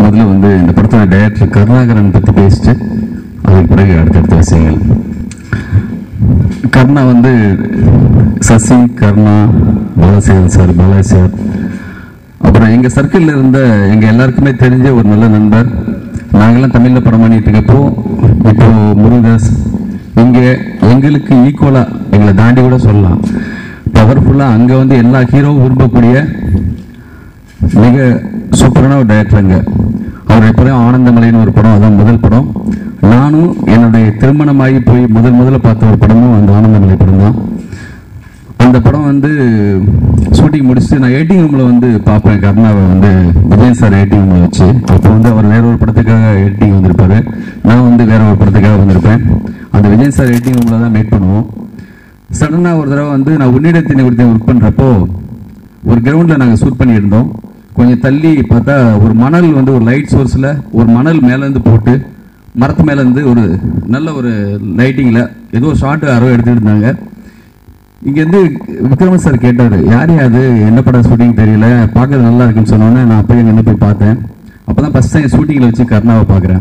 முதல்ல வந்து இந்த படத்தோட டைரக்டர் கருணாகரன் பற்றி பேசிட்டு அதுக்கு பிறகு அடுத்தடுத்த விஷயங்கள் கர்ணா வந்து சசி கர்ணா பாலசேகர் சார் பாலாஜி சார் அப்புறம் எங்கள் சர்க்கிளில் இருந்த எங்கள் எல்லாருக்குமே தெரிஞ்ச ஒரு நல்ல நண்பர் நாங்கெல்லாம் தமிழில் படம் பண்ணிட்டு இருக்கப்போ இப்போ முருகதாஸ் இங்கே எங்களுக்கு ஈக்குவலாக எங்களை தாண்டி கூட சொல்லலாம் பவர்ஃபுல்லாக அங்கே வந்து எல்லா ஹீரோவும் விரும்பக்கூடிய மிக சூப்பரான ஒரு டைரக்டருங்க அவர் எப்போதும் ஆனந்தமலைன்னு ஒரு படம் அதான் முதல் படம் நானும் என்னுடைய திருமணமாகி போய் முதல் முதல்ல பார்த்த ஒரு படமும் அந்த ஆனந்தமலை படம் தான் அந்த படம் வந்து ஷூட்டிங் முடிச்சுட்டு நான் எயிட்டிங் ரூமில் வந்து பார்ப்பேன் கருணாவை வந்து விஜய் சார் எயிட்டிங் ரூமில் வச்சு அப்போ வந்து அவர் வேற ஒரு படத்துக்காக எடிட்டிங் வந்திருப்பாரு நான் வந்து வேற ஒரு படத்துக்காக வந்திருப்பேன் அந்த விஜய் சார் எயிட்டிங் ரூமில் தான் மீட் பண்ணுவோம் சடனாக ஒரு தடவை வந்து நான் உன்னிடத்தினை குறித்து ஒர்க் பண்ணுறப்போ ஒரு கிரவுண்டில் நாங்கள் ஷூட் பண்ணியிருந்தோம் கொஞ்சம் தள்ளி பார்த்தா ஒரு மணல் வந்து ஒரு லைட் சோர்ஸில் ஒரு மணல் மேலேருந்து போட்டு மரத்து மேலேருந்து ஒரு நல்ல ஒரு லைட்டிங்கில் ஏதோ ஷார்ட் அறவை எடுத்துட்டு இருந்தாங்க இங்கேருந்து விக்ரமன் சார் கேட்டார் யார் அது என்ன படம் ஷூட்டிங் தெரியல பார்க்கறது நல்லா இருக்குன்னு சொன்னோன்னே நான் போய் அங்கே போய் பார்த்தேன் அப்போ தான் ஃபஸ்ட் டைம் ஷூட்டிங்கில் வச்சு கருணாவை பார்க்குறேன்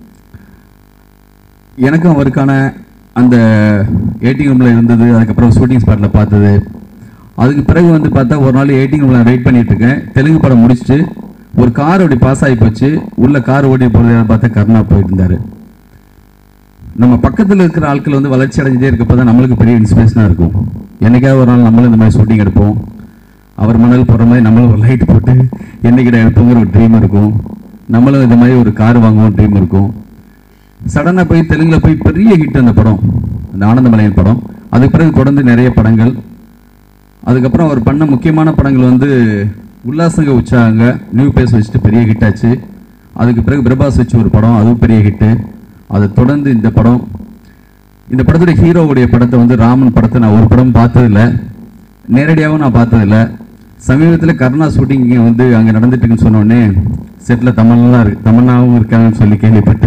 எனக்கும் அவருக்கான அந்த ஏடிஎம் ரூமில் இருந்தது அதுக்கப்புறம் ஷூட்டிங் ஸ்பாட்டில் பார்த்தது அதுக்கு பிறகு வந்து பார்த்தா ஒரு நாள் ஏடிஎம் ரூமில் வெயிட் பண்ணிட்டு இருக்கேன் தெலுங்கு படம் முடிச்சுட்டு ஒரு கார் அப்படி பாஸ் ஆகி போச்சு உள்ள கார் ஓடி போகிறத பார்த்தா கருணா போயிட்டு இருந்தாரு நம்ம பக்கத்தில் இருக்கிற ஆட்கள் வந்து வளர்ச்சி அடைஞ்சிட்டே இருக்கப்போ தான் நம்மளுக்கு பெரிய இன்ஸ்பிரேஷனாக இருக்கும் என்னைக்காவது ஒரு நாள் நம்மளும் இந்த மாதிரி ஷூட்டிங் எடுப்போம் அவர் மணல் போடுற மாதிரி நம்மளும் ஒரு லைட் போட்டு என்னைக்கிட்ட எடுப்போங்கிற ஒரு ட்ரீம் இருக்கும் நம்மளும் இந்த மாதிரி ஒரு கார் வாங்குவோம் ட்ரீம் இருக்கும் சடனாக போய் தெலுங்குல போய் பெரிய ஹிட் அந்த படம் அந்த ஆனந்தமலையின் படம் அதுக்கு பிறகு தொடர்ந்து நிறைய படங்கள் அதுக்கப்புறம் அவர் பண்ண முக்கியமான படங்கள் வந்து உல்லாசங்க உற்சாகங்க நியூ பேஸ் வச்சுட்டு பெரிய ஹிட் ஆச்சு அதுக்கு பிறகு பிரபாஸ் வச்சு ஒரு படம் அதுவும் பெரிய ஹிட்டு அதை தொடர்ந்து இந்த படம் இந்த படத்தோட ஹீரோவுடைய படத்தை வந்து ராமன் படத்தை நான் ஒரு படம் பார்த்ததில்ல நேரடியாகவும் நான் பார்த்ததில்ல சமீபத்தில் கருணா ஷூட்டிங் வந்து அங்கே நடந்துட்டு இருக்குன்னு சொன்ன உடனே செட்டில் தமிழ்லாம் இருக்கு தமிழ்னாவும் இருக்காங்கன்னு சொல்லி கேள்விப்பட்டு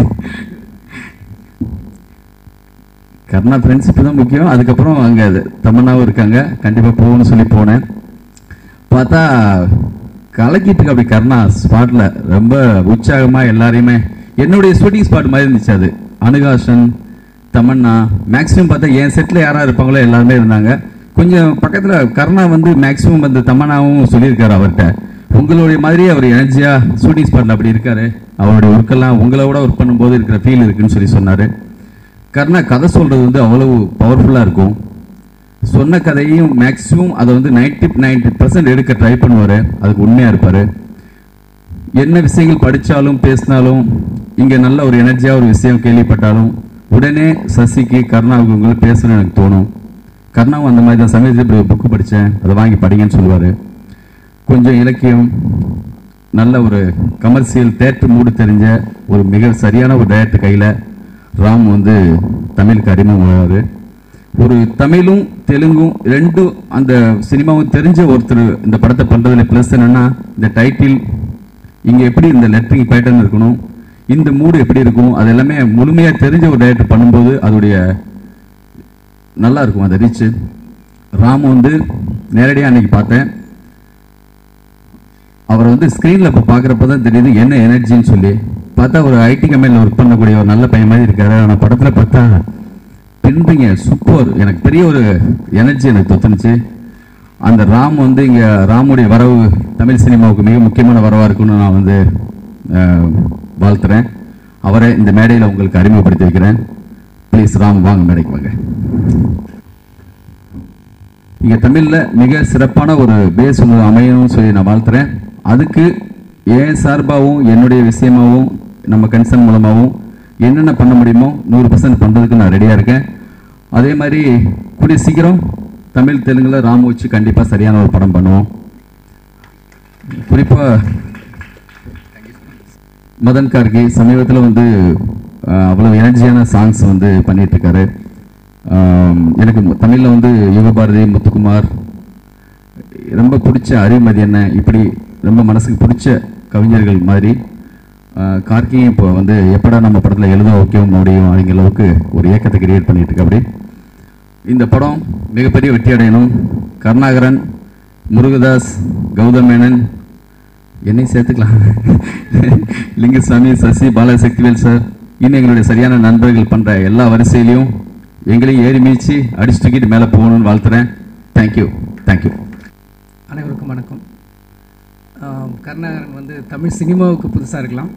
கருணா ஃப்ரெண்ட்ஷிப் தான் முக்கியம் அதுக்கப்புறம் அங்கே தமன்னாவும் இருக்காங்க கண்டிப்பாக போகணும்னு சொல்லி போனேன் பார்த்தா கலக்கிட்டு இருக்கு அப்படி கருணா ஸ்பாட்டில் ரொம்ப உற்சாகமாக எல்லாரையுமே என்னுடைய ஷூட்டிங் ஸ்பாட் மாதிரி இருந்துச்சு அது அனுகாஷன் தமன்னா மேக்ஸிமம் பார்த்தா என் செட்டில் யாராக இருப்பாங்களோ எல்லாருமே இருந்தாங்க கொஞ்சம் பக்கத்தில் கருணா வந்து மேக்ஸிமம் அந்த தமன்னாவும் சொல்லியிருக்காரு அவர்கிட்ட உங்களுடைய மாதிரி அவர் எனர்ஜியாக ஷூட்டிங் ஸ்பாட்டில் அப்படி இருக்காரு அவருடைய ஒர்க்கெல்லாம் உங்களை விட ஒர்க் பண்ணும்போது இருக்கிற ஃபீல் இருக்குன்னு சொல்லி சொன்னார் கருணா கதை சொல்கிறது வந்து அவ்வளவு பவர்ஃபுல்லாக இருக்கும் சொன்ன கதையும் மேக்ஸிமம் அதை வந்து நைன்டி நைன்டி பர்சன்ட் எடுக்க ட்ரை பண்ணுவார் அதுக்கு உண்மையாக இருப்பார் என்ன விஷயங்கள் படித்தாலும் பேசினாலும் இங்கே நல்ல ஒரு எனர்ஜியாக ஒரு விஷயம் கேள்விப்பட்டாலும் உடனே சசிக்கு கருணாவுக்கு உங்களுக்கு பேசணும்னு எனக்கு தோணும் கருணாவும் அந்த மாதிரி தான் சமயத்தில் இப்படி ஒரு புக்கு படித்தேன் அதை வாங்கி படிங்கன்னு சொல்லுவார் கொஞ்சம் இலக்கியம் நல்ல ஒரு கமர்ஷியல் தேட்டர் மூடு தெரிஞ்ச ஒரு மிக சரியான ஒரு டைரக்டர் கையில் ராம் வந்து தமிழுக்கு அறிமுகமாவார் ஒரு தமிழும் தெலுங்கும் ரெண்டும் அந்த சினிமாவும் தெரிஞ்ச ஒருத்தர் இந்த படத்தை பண்ணுறதுல ப்ளஸ் என்னன்னா இந்த டைட்டில் இங்கே எப்படி இந்த லெட்டரிங் பேட்டர்ன் இருக்கணும் இந்த மூடு எப்படி இருக்கும் அது எல்லாமே முழுமையாக தெரிஞ்ச ஒரு டைரக்டர் பண்ணும்போது அதோடைய நல்லா இருக்கும் அந்த ரீச்சு ராம் வந்து நேரடியாக அன்னைக்கு பார்த்தேன் அவர் வந்து ஸ்க்ரீனில் இப்போ பார்க்குறப்ப தான் தெரியுது என்ன எனர்ஜின்னு சொல்லி பார்த்தா ஒரு ஐடி கம்பெனியில் ஒர்க் பண்ணக்கூடிய ஒரு நல்ல பையன் மாதிரி இருக்காரு ஆனால் படத்தில் பார்த்தா பின்புங்க சூப்பர் எனக்கு பெரிய ஒரு எனர்ஜி எனக்கு தொத்துனுச்சு அந்த ராம் வந்து இங்கே ராமுடைய வரவு தமிழ் சினிமாவுக்கு மிக முக்கியமான வரவாக இருக்குன்னு நான் வந்து அஹ், வாழ்த்துறேன் அவரை இந்த மேடையில் உங்களுக்கு அறிமுகப்படுத்தி வைக்கிறேன் ப்ளீஸ் ராம் வாங்க மேடைக்கு வாங்க இங்க தமிழ்ல மிக சிறப்பான ஒரு பேஸ் ஒன்று அமையணும்னு சொல்லி நான் வாழ்த்துறேன் அதுக்கு என் சார்பாகவும் என்னுடைய விஷயமாகவும் நம்ம கன்சர்ன் மூலமாகவும் என்னென்ன பண்ண முடியுமோ நூறு பர்சன்ட் பண்ணுறதுக்கு நான் ரெடியாக இருக்கேன் அதே மாதிரி கூடிய சீக்கிரம் தமிழ் தெலுங்குல ராமு வச்சு கண்டிப்பாக சரியான ஒரு படம் பண்ணுவோம் குறிப்பாக மதன் கார்கி சமீபத்தில் வந்து அஹ், அவ்வளவு எனர்ஜியான சாங்ஸ் வந்து பண்ணிட்டு இருக்காரு ஆம், எனக்கு தமிழில் வந்து யுகபாரதி முத்துக்குமார் ரொம்ப பிடிச்ச அறிவுமதி என்ன இப்படி ரொம்ப மனசுக்கு பிடிச்ச கவிஞர்கள் மாதிரி ஆஹ், கார்கியும் இப்போ வந்து எப்படா நம்ம படத்தில் எழுத ஓகே முடியும் அப்படிங்கிற அளவுக்கு ஒரு இயக்கத்தை கிரியேட் பண்ணிட்டு இருக்கு அப்படி இந்த படம் மிகப்பெரிய வெற்றி அடையணும் கருணாகரன் முருகதாஸ் கௌதம் மேனன் என்னையும் சேர்த்துக்கலாம் லிங்குசாமி சசி பாலசக்திவேல் சார் இன்னும் எங்களுடைய சரியான நண்பர்கள் பண்ணுற எல்லா வரிசையிலையும் எங்களையும் ஏறி மீச்சு அடிச்சு தூக்கிட்டு மேலே போகணும்னு வாழ்த்துறேன் தேங்க்யூ தேங்க்யூ அனைவருக்கும் வணக்கம் ஆம், கருணாகரன் வந்து தமிழ் சினிமாவுக்கு புதுசாக இருக்கலாம்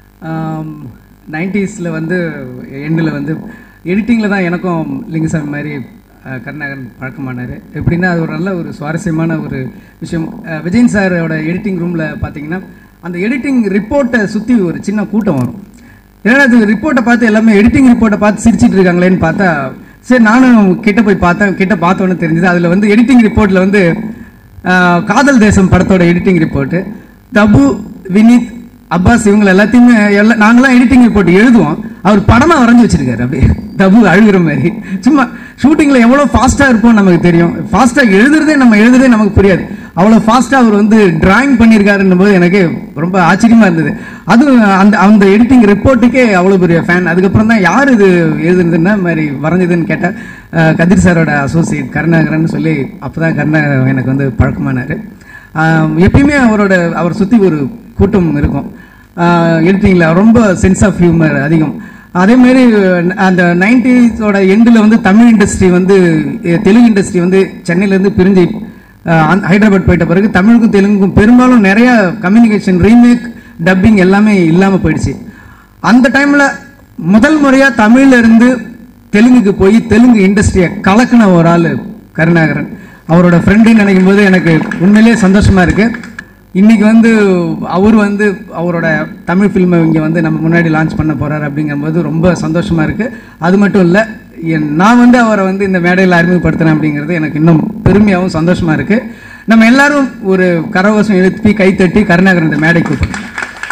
நைன்டிஸில் வந்து எண்டில் வந்து எடிட்டிங்கில் தான் எனக்கும் லிங்குசாமி மாதிரி ஆ, கருணாகரன் பழக்கமானார் எப்படின்னா அது ஒரு நல்ல ஒரு சுவாரஸ்யமான ஒரு விஷயம் ஆ, விஜயன் சாரோட எடிட்டிங் ரூமில் பார்த்தீங்கன்னா அந்த எடிட்டிங் ரிப்போர்ட்டை சுற்றி ஒரு சின்ன கூட்டம் வரும் ஏன்னா அது ரிப்போர்ட்டை பார்த்து எல்லாமே எடிட்டிங் ரிப்போர்ட்டை பார்த்து சிரிச்சிட்டு இருக்காங்களேன்னு பார்த்தா சரி நானும் கிட்ட போய் பார்த்தேன் கிட்ட பார்த்தோன்னு தெரிஞ்சது அதில் வந்து எடிட்டிங் ரிப்போர்ட்டில் வந்து ஆஹ், காதல் தேசம் படத்தோட எடிட்டிங் ரிப்போர்ட்டு தபு வினித் அப்பாஸ் இவங்க எல்லாத்தையுமே எல்லாம் நாங்களாம் எடிட்டிங் ரிப்போர்ட் எழுதுவோம் அவர் படமா வரைஞ்சி வச்சிருக்காரு அப்படியே தபு அழுகிற மாதிரி சும்மா ஷூட்டிங்கில் எவ்வளோ ஃபாஸ்ட்டாக இருப்போம் நமக்கு தெரியும் ஃபாஸ்ட்டாக எழுதுறதே நம்ம எழுதுறதே நமக்கு புரியாது அவ்வளோ ஃபாஸ்ட்டாக அவர் வந்து டிராயிங் பண்ணியிருக்காருன்னும் போது எனக்கு ரொம்ப ஆச்சரியமா இருந்தது அதுவும் அந்த அந்த எடிட்டிங் ரிப்போர்ட்டுக்கே அவ்வளோ பெரிய ஃபேன் அதுக்கப்புறம் தான் யார் இது எழுதுனதுன்னா இந்த மாதிரி வரைஞ்சதுன்னு கேட்டால் அஹ், கதிர் சாரோட அசோசியேட் கருணாகரன் சொல்லி அப்போ தான் கருணாகரன் எனக்கு வந்து பழக்கமானார் ஆஹ் எப்பயுமே அவரோட அவர் சுற்றி ஒரு கூட்டம் இருக்கும் எடிட்டிங்கில் ரொம்ப சென்ஸ் ஆஃப் ஹியூமர் அதிகம் அதேமாரி அந்த நைன்டிஸோட எண்டில் வந்து தமிழ் இண்டஸ்ட்ரி வந்து எ- தெலுங்கு இண்டஸ்ட்ரி வந்து சென்னையிலேருந்து பிரிஞ்சு ஆஹ் அந்த- ஹைதராபாத் போயிட்ட பிறகு தமிழுக்கும் தெலுங்குக்கும் பெரும்பாலும் நிறைய கம்யூனிகேஷன் ரீமேக் டப்பிங் எல்லாமே இல்லாமல் போயிடுச்சு அந்த டைமில் முதல் முறையாக தமிழ்ல இருந்து தெலுங்குக்கு போய் தெலுங்கு இண்டஸ்ட்ரியை கலக்கின ஒரு ஆள் கருணாகரன் அவரோட ஃப்ரெண்டுன்னு நினைக்கும் போது எனக்கு உண்மையிலேயே சந்தோஷமா இருக்கு இன்னைக்கு வந்து அவர் வந்து அவரோட தமிழ் ஃபில்மை இங்கே வந்து நம்ம முன்னாடி லான்ச் பண்ண போறாரு அப்படிங்கும்போது ரொம்ப சந்தோஷமா இருக்கு அது மட்டும் இல்லை நான் வந்து அவரை வந்து இந்த மேடையில் அறிமுகப்படுத்துறேன் அப்படிங்கிறது எனக்கு இன்னும் பெருமையாகவும் சந்தோஷமா இருக்கு நம்ம எல்லாரும் ஒரு கரகோஷம் எழுப்பி கைத்தட்டி கருணாகரன் இந்த மேடை கூப்பிடுறோம்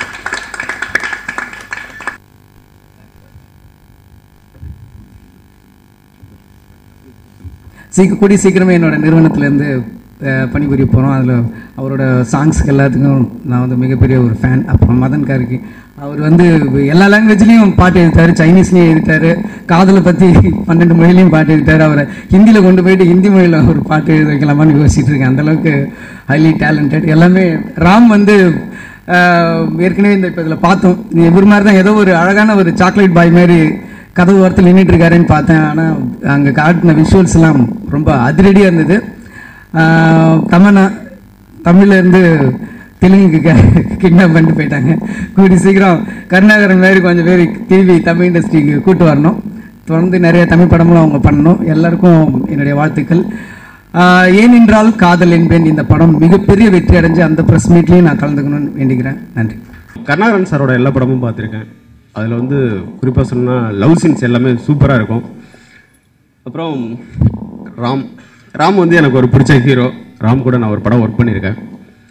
சீக்க கூடி சீக்கிரமே என்னோட நிறுவனத்திலேருந்து பணிபுரிய போகிறோம் அதில் அவரோட சாங்ஸ்க்கு எல்லாத்துக்கும் நான் வந்து மிகப்பெரிய ஒரு ஃபேன் அப்புறம் மதன் கார்கி அவர் வந்து எல்லா லாங்குவேஜ்லேயும் பாட்டு எழுதிட்டாரு சைனீஸ்லேயும் எழுதிட்டாரு காதலை பற்றி பன்னெண்டு மொழிலையும் பாட்டு எழுதிட்டாரு அவரை ஹிந்தியில் கொண்டு போயிட்டு ஹிந்தி மொழியில் ஒரு பாட்டு எழுத வைக்கலாமான்னு யோசிச்சுட்டு இருக்கேன் அந்தளவுக்கு ஹைலி டேலண்டட் எல்லாமே ராம் வந்து அஹ், ஏற்கனவே இந்த இப்போ இதில் பார்த்தோம் இவர் மாதிரி தான் ஏதோ ஒரு அழகான ஒரு சாக்லேட் பாய் மாதிரி கதவு ஓரத்தில் நின்றுட்டு இருக்காருன்னு பார்த்தேன் ஆனால் அங்கே காட்டின விஷுவல்ஸ் எல்லாம் ரொம்ப அதிரடியாக இருந்தது ஆஹ் தமன்னா தமிழ்ல இருந்து தெலுங்குக்கு கிட்னாப் பண்ணிட்டு போயிட்டாங்க கூடி சீக்கிரம் கருணாகரன் மாதிரி கொஞ்சம் பேர் திரும்பி தமிழ் இண்டஸ்ட்ரிக்கு கூட்டு வரணும் தொடர்ந்து நிறைய தமிழ் படங்களும் அவங்க பண்ணணும் எல்லாருக்கும் என்னுடைய வாழ்த்துக்கள் ஆஹ் ஏனென்றால் காதல் என்பேன் இந்த படம் மிகப்பெரிய வெற்றி அடைஞ்சு அந்த ப்ரெஸ் மீட்லேயும் நான் கலந்துக்கணும்னு வேண்டிக்கிறேன் நன்றி கருணாகரன் சாரோட எல்லா படமும் பார்த்துருக்கேன் அதில் வந்து குறிப்பாக சொன்னால் லவ் சீன்ஸ் எல்லாமே சூப்பராக இருக்கும் அப்புறம் ராம் ராம் வந்து எனக்கு ஒரு பிடிச்ச ஹீரோ ராம் கூட நான் ஒரு படம் ஒர்க் பண்ணியிருக்கேன்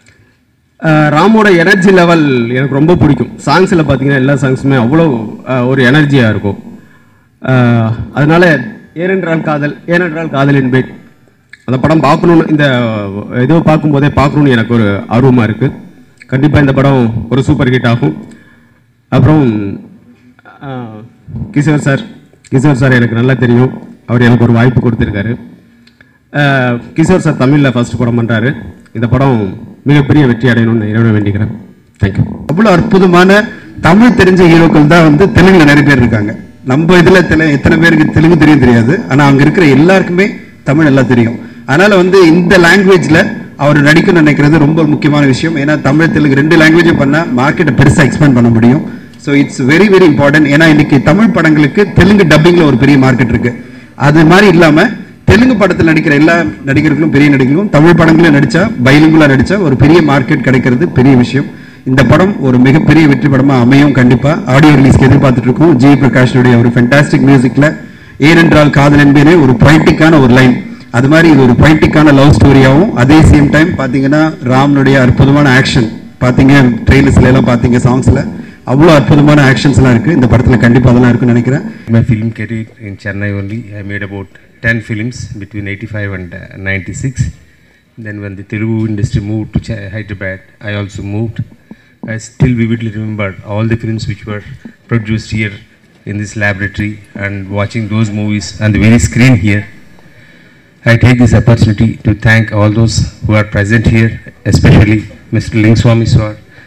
அஹ் ராமோட எனர்ஜி லெவல் எனக்கு ரொம்ப பிடிக்கும் சாங்ஸில் பார்த்தீங்கன்னா எல்லா சாங்ஸுமே அவ்வளோ அஹ், ஒரு எனர்ஜியாக இருக்கும் அஹ், அதனால ஏனென்றால் காதல் ஏனென்றால் காதல் என்பேன் அந்த படம் பார்க்கணுன்னு இந்த ஏதோ பார்க்கும்போதே பார்க்கணுன்னு எனக்கு ஒரு ஆர்வமாக இருக்குது கண்டிப்பாக இந்த படம் ஒரு சூப்பர் ஹிட் ஆகும் அப்புறம் அஹ், கிஷோர் சார் கிஷோர் சார் எனக்கு நல்லா தெரியும் அவர் எனக்கு ஒரு வாய்ப்பு கொடுத்துருக்காரு அஹ், கிஷோர் சார் தமிழில் ஃபர்ஸ்ட் படம் பண்ணுறாரு இந்த படம் மிகப்பெரிய வெற்றி அடையணும்னு நான் இறைவனை வேண்டிக்கிறேன் தேங்க்யூ அவ்வளவு அற்புதமான தமிழ் தெரிஞ்ச ஹீரோக்கள் தான் வந்து தெலுங்குல நிறைய பேர் இருக்காங்க நம்ம இதுல தெல- எத்தனை பேருக்கு தெலுங்கு தெரியும் தெரியாது ஆனா அங்க இருக்கிற எல்லாருக்குமே தமிழ் எல்லாம் தெரியும் அதனால வந்து இந்த லாங்குவேஜ்ல அவர் நடிக்கணும்னு நினைக்கிறது ரொம்ப முக்கியமான விஷயம் ஏன்னா தமிழ் தெலுங்கு ரெண்டு லாங்குவேஜும் பண்ணா மார்க்கெட்டை பெருசா எக்ஸ்பேண்ட் பண்ண முடியும் so it's very very important ஏன்னா இன்னைக்கு தமிழ் படங்களுக்கு தெலுங்கு டப்பிங்ல ஒரு பெரிய மார்க்கெட் இருக்கு அது மாதிரி இல்லாம தெலுங்கு படத்தில் நடிக்கிற எல்லா நடிகர்களும் பெரிய நடிகர்களும் தமிழ் படங்களும் நடிச்சா பைலிங்குலா நடிச்சா ஒரு பெரிய மார்க்கெட் கிடைக்கிறது பெரிய விஷயம் இந்த படம் ஒரு மிகப்பெரிய வெற்றி படமா அமையும் கண்டிப்பா ஆடியோ ரிலீஸ்க்கு எதிர்பார்த்துட்டு இருக்கோம் ஜி பிரகாஷனுடைய ஒரு ஃபென்டாஸ்டிக் மியூசிக்ல ஏனென்றால் காதல் என்பேனே ஒரு பொய்டிக்கான ஒரு லைன் அது மாதிரி இது ஒரு பொய்டிக்கான லவ் ஸ்டோரியாவும் அதே சேம் டைம் பாத்தீங்கன்னா ராம்னுடைய அற்புதமான ஆக்ஷன் பாத்தீங்க ட்ரெயிலர்ஸ்ல எல்லாம் பாத்தீங்க சாங்ஸ்ல அவ்வளவு அற்புதமான ஆக்ஷன்ஸ் எல்லாம் இருக்கு இந்த படத்துல கண்டிப்பா அதெல்லாம் இருக்குன்னு நினைக்கிறேன் My film career in Chennai only, I made about 10 films between 85 and uh, 96. Then when the Telugu industry moved to Ch- Hyderabad, I also moved. I still vividly remember all the films which were produced here in this laboratory and watching those movies on the very screen here. I take this opportunity to thank all those who are present here, especially Mr. Lingswami Swar,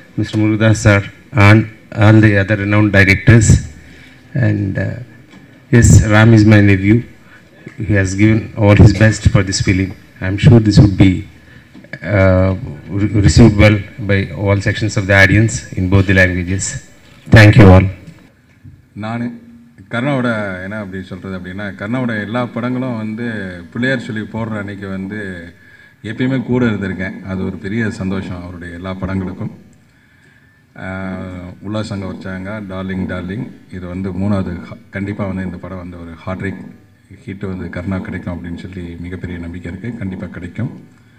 Mr. Murudas sir, and all the other renowned directors. And uh, yes, Ram is my nephew. He has given all his best for this film. I'm sure this would be uh, re- received well by all sections of the audience in both the languages. Thank you all. நான் கர்ணாவோட என்ன அப்படி சொல்கிறது அப்படின்னா கர்ணாவோட எல்லா படங்களும் வந்து பிள்ளையார் சொல்லி போடுற அன்னைக்கு வந்து எப்பயுமே கூட இருந்திருக்கேன் அது ஒரு பெரிய சந்தோஷம் அவருடைய எல்லா படங்களுக்கும் ஆஹ் உல்லாசங்க வச்சாங்க டார்லிங் டார்லிங் இது வந்து மூணாவது கண்டிப்பாக வந்து இந்த படம் வந்து ஒரு ஹாட்ரிக் ஹிட் வந்து கர்ணா கிடைக்கும் அப்படின்னு சொல்லி மிகப்பெரிய நம்பிக்கை இருக்குது கண்டிப்பாக கிடைக்கும்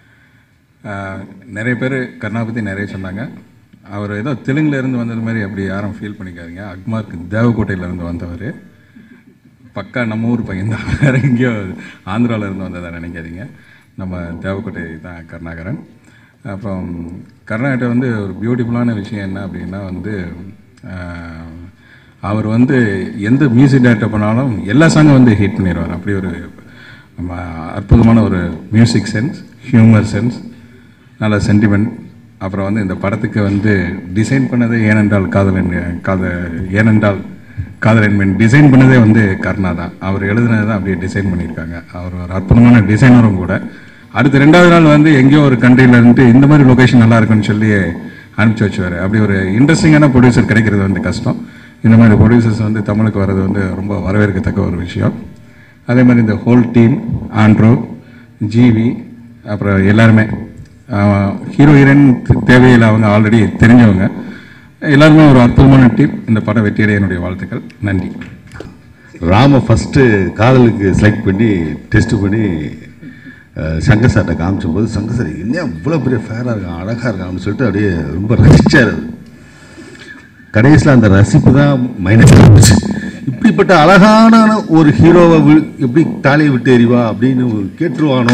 ஆஹ் நிறைய பேர் கர்ணா பற்றி நிறைய சொன்னாங்க அவர் ஏதோ தெலுங்குல இருந்து வந்தது மாதிரி அப்படி யாரும் ஃபீல் பண்ணிக்காதீங்க அக்மார்க் தேவக்கோட்டையில இருந்து வந்தவர் பக்கா நம்ம ஊர் பையன் தான் வேற எங்கேயோ ஆந்திராவில் இருந்து வந்ததா நினைக்காதீங்க நம்ம தேவக்கோட்டை தான் கருணாகரன் அப்புறம் கருணாகிட்ட வந்து ஒரு பியூட்டிஃபுல்லான விஷயம் என்ன அப்படின்னா வந்து ஆஹ், அவர் வந்து எந்த மியூசிக் டேரக்டர் பண்ணாலும் எல்லா சாங்கும் வந்து ஹிட் பண்ணிடுவார் அப்படி ஒரு நம்ம அற்புதமான ஒரு மியூசிக் சென்ஸ் ஹியூமர் சென்ஸ் நல்ல சென்டிமெண்ட் அப்புறம் வந்து இந்த படத்துக்கு வந்து டிசைன் பண்ணதே ஏனென்றால் காதலன் காத ஏனென்றால் காதலன் டிசைன் பண்ணதே வந்து கர்ணா தான் அவர் எழுதுனது தான் அப்படியே டிசைன் பண்ணியிருக்காங்க அவர் ஒரு அற்புதமான டிசைனரும் கூட அடுத்த ரெண்டாவது நாள் வந்து எங்கேயோ ஒரு கண்ட்ரில இருந்து இந்த மாதிரி லொகேஷன் நல்லா இருக்குன்னு சொல்லி அனுப்பிச்சு வச்சுவார் அப்படி ஒரு இன்ட்ரெஸ்டிங்கான ப்ரொடியூசர் கிடைக்கிறது வந்து கஷ்டம் இந்த மாதிரி ப்ரொடியூசர்ஸ் வந்து தமிழுக்கு வர்றது வந்து ரொம்ப வரவேற்கத்தக்க ஒரு விஷயம் அதே மாதிரி இந்த ஹோல் டீம் ஆண்ட்ரோ ஜிவி அப்புறம் எல்லாருமே ஹீரோ ஹீரோயின் தேவையில்லை அவங்க ஆல்ரெடி தெரிஞ்சவங்க எல்லாருமே ஒரு அற்புதமான டீம் இந்த படம் வெற்றியடைய என்னுடைய வாழ்த்துக்கள் நன்றி ராம ஃபஸ்ட்டு காதலுக்கு செலக்ட் பண்ணி டெஸ்ட் பண்ணி அஹ், சங்கர் சார்ட்ட காமிச்சும்போது சங்கர் சார் என்ன இவ்வளோ பெரிய ஃபேராக இருக்கான் அழகாக இருக்கான்னு சொல்லிட்டு அப்படியே ரொம்ப ரசிச்சார் அது கடைசியில் அந்த ரசிப்பு தான் மைனஸ் போச்சு இப்படிப்பட்ட அழகான ஒரு ஹீரோவை வி- எப்படி தாலியை விட்டு எறிவா அப்படின்னு கேட்டுருவானோ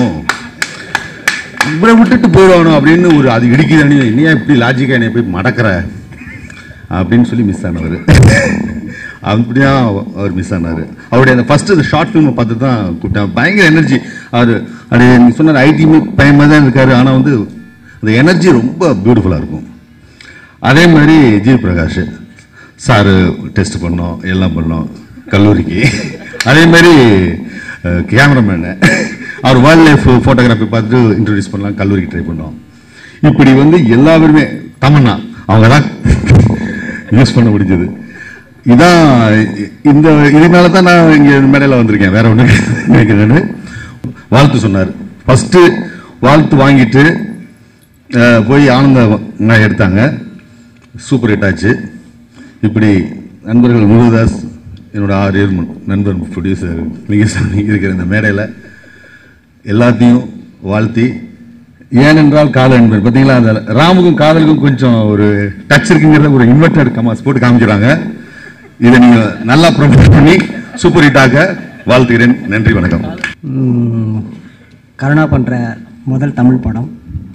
இவரை விட்டுட்டு போயிடுவானோ அப்படின்னு ஒரு அது இடிக்குது என்னையா இப்படி லாஜிக்காக என்னை போய் மடக்கிற அப்படின்னு சொல்லி மிஸ் ஆனவர் அப்படியா அவர் மிஸ் ஆனார் அவருடைய அந்த ஃபர்ஸ்ட் அந்த ஷார்ட் ஃபிலிமை பார்த்து தான் கூப்பிட்டேன் பயங்கர எனர்ஜி அவர் அப்படியே நீ சொன்னார் ஐடி பையன் மாதிரி தான் இருக்காரு ஆனால் வந்து அந்த எனர்ஜி ரொம்ப பியூட்டிஃபுல்லாக இருக்கும் அதே மாதிரி ஜி பிரகாஷ் சாரு டெஸ்ட் பண்ணோம் எல்லாம் பண்ணோம் கல்லூரிக்கு அதே மாதிரி கேமராமேனு அவர் வைல்ட் லைஃப் ஃபோட்டோகிராஃபி பார்த்துட்டு இன்ட்ரடியூஸ் பண்ணலாம் கல்லூரிக்கு ட்ரை பண்ணோம் இப்படி வந்து எல்லாருமே தமன்னா அவங்க தான் யூஸ் பண்ண முடிஞ்சது இதான் இந்த இதனால தான் நான் இங்கே மேடையில் வந்திருக்கேன் வேற ஒன்று நினைக்கிறேன்னு வாழ்த்து சொன்னார் ஃபஸ்ட்டு வாழ்த்து வாங்கிட்டு அஹ், போய் ஆனந்த நான் எடுத்தாங்க சூப்பர் ஹிட் ஆச்சு இப்படி நண்பர்கள் முருகதாஸ் என்னோட ஆறு ஏழு நண்பர் ப்ரொடியூசர் லிங்கசாமி இருக்கிற இந்த மேடையில் எல்லாத்தையும் வாழ்த்தி ஏனென்றால் காதல் என்பது பார்த்தீங்களா அந்த ராமுக்கும் காதலுக்கும் கொஞ்சம் ஒரு டச் இருக்குங்கிறத ஒரு இன்வெர்டட் கமாஸ் போட்டு காமிக்கிறாங்க இதை நீங்கள் நல்லா ப்ரொமோட் பண்ணி சூப்பர் ஹிட்டாக வாழ்த்துகிறேன் நன்றி வணக்கம் ம், கருணா பண்ணுற முதல் தமிழ் படம்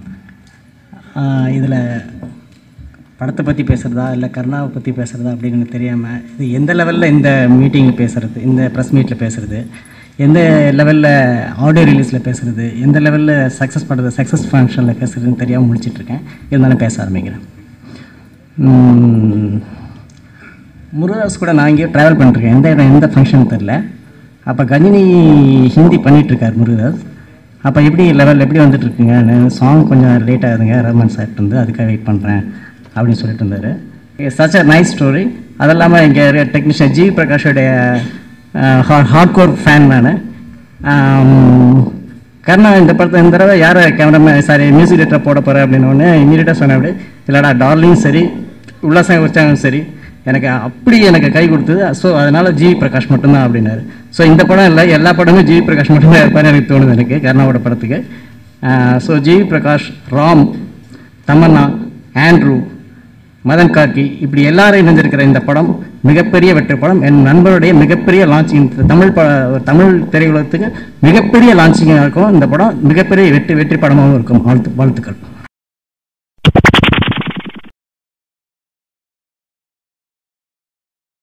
இதில் படத்தை பற்றி பேசுகிறதா இல்லை கருணாவை பற்றி பேசுகிறதா அப்படின்னு எனக்கு தெரியாமல் இது எந்த லெவலில் இந்த மீட்டிங்கில் பேசுகிறது இந்த ப்ரெஸ் மீட்டில் பேசுகிறது எந்த லெவலில் ஆடியோ ரிலீஸில் பேசுகிறது எந்த லெவலில் சக்ஸஸ் பண்ணுறது சக்ஸஸ் ஃபங்க்ஷனில் பேசுகிறதுன்னு தெரியாமல் முடிச்சிட்ருக்கேன் இருந்தாலும் பேச ஆரம்பிக்கிறேன் ம், முருகாஸ் கூட நான் இங்கேயோ ட்ராவல் பண்ணிருக்கேன் எந்த இடம் எந்த ஃபங்க்ஷன் தெரில அப்போ கஜினி ஹிந்தி பண்ணிகிட்ருக்கார் முருகதாஸ் அப்போ எப்படி லெவல் எப்படி வந்துட்டு இருக்குங்க சாங் கொஞ்சம் லேட் ஆகுதுங்க ரஹ்மான் சார் வந்து அதுக்காக வெயிட் பண்ணுறேன் அப்படின்னு சொல்லிட்டு இருந்தார் சச் அ நைஸ் ஸ்டோரி அது இல்லாமல் இங்கே டெக்னீஷியன் ஜி பிரகாஷோடைய ஹார்ட் கோர் ஃபேன் நான் கர்ணா இந்த படத்தை இந்த தடவை யார் கேமராமேன் சாரி மியூசிக் டேரக்டர் போட போகிறேன் அப்படின்னு ஒன்று இமீடியட்டாக சொன்னேன் அப்படி இல்லைடா டார்லிங் சரி உல்லாசங்க வச்சாங்க சரி எனக்கு அப்படி எனக்கு கை கொடுத்தது ஸோ அதனால ஜி பிரகாஷ் மட்டும்தான் அப்படின்னாரு ஸோ இந்த படம் இல்லை எல்லா படமும் ஜி பிரகாஷ் மட்டும்தான் இருப்பார் எனக்கு தோணுது எனக்கு கர்ணாவோட படத்துக்கு so G Prakash Ram Tamannaah Andrew Madhan Karky இப்படி எல்லாரும் இணைஞ்சிருக்கிற இந்த படம் மிகப்பெரிய வெற்றி படம் என் நண்பருடைய மிகப்பெரிய லான்ச்சிங் தமிழ் ப தமிழ் திரையுலகத்துக்கு மிகப்பெரிய லான்ச்சிங்காக இருக்கும் இந்த படம் மிகப்பெரிய வெற்றி வெற்றி படமாகவும் இருக்கும் வாழ்த்து வாழ்த்துக்கள்